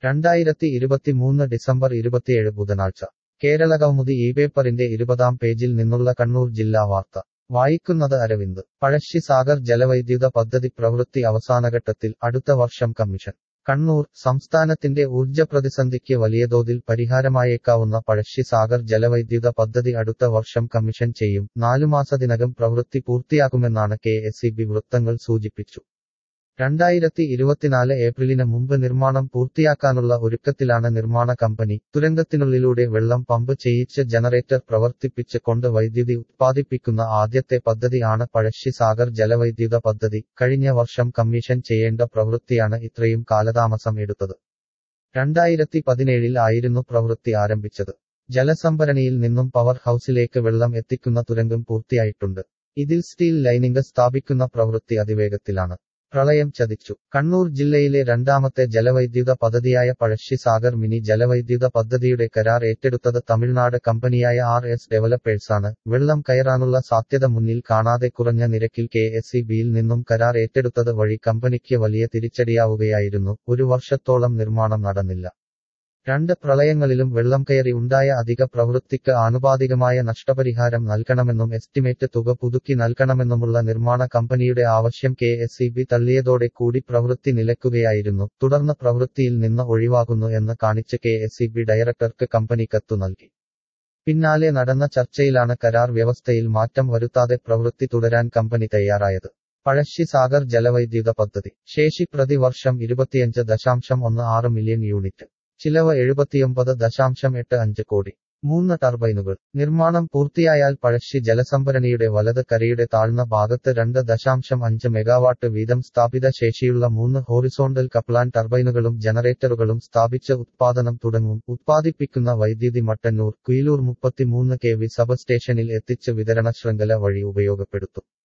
രണ്ടായിരത്തി ഇരുപത്തിമൂന്ന് ഡിസംബർ ഇരുപത്തിയേഴ് ബുധനാഴ്ച കേരളകൗമുദി ഈ പേപ്പറിന്റെ ഇരുപതാം പേജിൽ നിന്നുള്ള കണ്ണൂർ ജില്ലാ വാർത്ത വായിക്കുന്നത് അരവിന്ദ് പഴശ്ശി സാഗർ ജലവൈദ്യുത പദ്ധതി പ്രവൃത്തി അവസാനഘട്ടത്തിൽ അടുത്ത വർഷം കമ്മീഷൻ കണ്ണൂർ സംസ്ഥാനത്തിന്റെ ഊർജ്ജ പ്രതിസന്ധിക്ക് വലിയതോതിൽ പരിഹാരമായേക്കാവുന്ന പഴശ്ശി സാഗർ ജലവൈദ്യുത പദ്ധതി അടുത്ത വർഷം കമ്മീഷൻ ചെയ്യും നാലുമാസത്തിനകം പ്രവൃത്തി പൂർത്തിയാക്കുമെന്നാണ് കെ എസ് വൃത്തങ്ങൾ സൂചിപ്പിച്ചു രണ്ടായിരത്തി ഇരുപത്തിനാല് ഏപ്രിലിന് മുമ്പ് നിർമ്മാണം പൂർത്തിയാക്കാനുള്ള ഒരുക്കത്തിലാണ് നിർമ്മാണ കമ്പനി തുരങ്കത്തിനുള്ളിലൂടെ വെള്ളം പമ്പ് ചെയ്യിച്ച് ജനറേറ്റർ പ്രവർത്തിപ്പിച്ച് കൊണ്ട് വൈദ്യുതി ഉത്പാദിപ്പിക്കുന്ന ആദ്യത്തെ പദ്ധതി ആണ് പഴശ്ശി സാഗർ ജലവൈദ്യുത പദ്ധതി കഴിഞ്ഞ വർഷം കമ്മീഷൻ ചെയ്യേണ്ട പ്രവൃത്തിയാണ് ഇത്രയും കാലതാമസം എടുത്തത് രണ്ടായിരത്തി പതിനേഴിൽ ആയിരുന്നു പ്രവൃത്തി ആരംഭിച്ചത് ജലസംഭരണിയിൽ നിന്നും പവർ ഹൌസിലേക്ക് വെള്ളം എത്തിക്കുന്ന തുരങ്കം പൂർത്തിയായിട്ടുണ്ട് ഇതിൽ സ്റ്റീൽ ലൈനിംഗ് സ്ഥാപിക്കുന്ന പ്രവൃത്തി അതിവേഗത്തിലാണ് പ്രളയം ചതിച്ചു കണ്ണൂർ ജില്ലയിലെ രണ്ടാമത്തെ ജലവൈദ്യുത പദ്ധതിയായ പഴശ്ശി സാഗർ മിനി ജലവൈദ്യുത പദ്ധതിയുടെ കരാർ ഏറ്റെടുത്തത് തമിഴ്നാട് കമ്പനിയായ ആർ എസ് ഡെവലപ്പേഴ്സാണ് വെള്ളം കയറാനുള്ള സാധ്യത മുന്നിൽ കാണാതെ കുറഞ്ഞ നിരക്കിൽ കെ എസ് ബിയിൽ നിന്നും കരാർ ഏറ്റെടുത്തത് വഴി കമ്പനിക്ക് വലിയ തിരിച്ചടിയാവുകയായിരുന്നു ഒരു വർഷത്തോളം നിർമ്മാണം നടന്നില്ല രണ്ട് പ്രളയങ്ങളിലും വെള്ളം കയറി ഉണ്ടായ അധിക പ്രവൃത്തിക്ക് ആനുപാതികമായ നഷ്ടപരിഹാരം നൽകണമെന്നും എസ്റ്റിമേറ്റ് തുക പുതുക്കി നൽകണമെന്നുമുള്ള നിർമ്മാണ കമ്പനിയുടെ ആവശ്യം കെ എസ് തള്ളിയതോടെ കൂടി പ്രവൃത്തി നിലയ്ക്കുകയായിരുന്നു തുടർന്ന് പ്രവൃത്തിയിൽ നിന്ന് ഒഴിവാകുന്നു എന്ന് കാണിച്ച് കെ എസ് ഡയറക്ടർക്ക് കമ്പനി കത്തു നൽകി പിന്നാലെ നടന്ന ചർച്ചയിലാണ് കരാർ വ്യവസ്ഥയിൽ മാറ്റം വരുത്താതെ പ്രവൃത്തി തുടരാൻ കമ്പനി തയ്യാറായത് പഴശ്ശി സാഗർ ജലവൈദ്യുത പദ്ധതി ശേഷി പ്രതിവർഷം ഇരുപത്തിയഞ്ച് ദശാംശം ഒന്ന് ആറ് മില്യൺ യൂണിറ്റ് ചിലവ് എഴുപത്തിയൊമ്പത് ദശാംശം എട്ട് അഞ്ച് കോടി മൂന്ന് ടർബൈനുകൾ നിർമ്മാണം പൂർത്തിയായാൽ പഴശ്ശി ജലസംഭരണിയുടെ വലത് കരയുടെ താഴ്ന്ന ഭാഗത്ത് രണ്ട് ദശാംശം അഞ്ച് മെഗാവാട്ട് വീതം സ്ഥാപിത ശേഷിയുള്ള മൂന്ന് ഹോറിസോണ്ടൽ കപ്ലാൻ ടർബൈനുകളും ജനറേറ്ററുകളും സ്ഥാപിച്ച് ഉത്പാദനം തുടങ്ങും ഉത്പാദിപ്പിക്കുന്ന വൈദ്യുതി മട്ടന്നൂർ കുയിലൂർ മുപ്പത്തിമൂന്ന് കെ വി സബ് സ്റ്റേഷനിൽ എത്തിച്ച് വിതരണ ശൃംഖല വഴി ഉപയോഗപ്പെടുത്തും